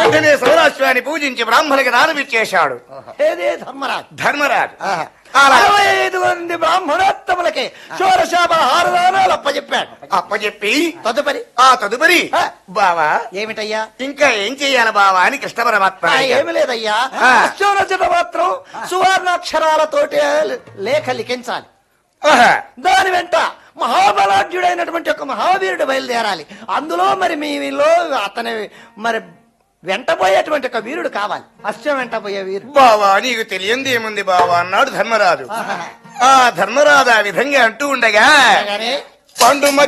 వెంటనే సౌరాష్ట్రాన్ని పూజించి బ్రాహ్మణులకి దానమిచ్చేశాడు ఏదే ధర్మరాజు ధర్మరాజు ఆహా. అలా అరవై ఐదు మంది బ్రాహ్మణోత్తములకి షోరశాపహారదానాలు అప్పచెప్పాడు అప్పచెప్పి తదుపరి ఆ తదుపరి ఆ. బావా ఏమిటయ్యా ఇంకా ఏం చెయ్యాలి బావా అని కృష్ణ పరమాత్మ ఆ, అడిగాడు. ఏమి లేదయ్యా ఆ. అశ్వరచన మాత్రం సువర్ణాక్షరాలతోటి లేఖ లిఖించాలి ఆహా. దాని వెంట మహాబలాఢ్యుడైనటువంటి ఒక మహావీరుడు బయలుదేరాలి అందులో మరి మీలో అతని మరి వెంటపోయేటువంటి ఒక వీరుడు కావాలి అశ్వం వెంటపోయే వీరుడు బావా నీకు తెలియంది ఏముంది బావా అన్నాడు ధర్మరాజు ఆ ధర్మరాజు ఆ విధంగా అంటూ ఉండగా అలాగనే పండు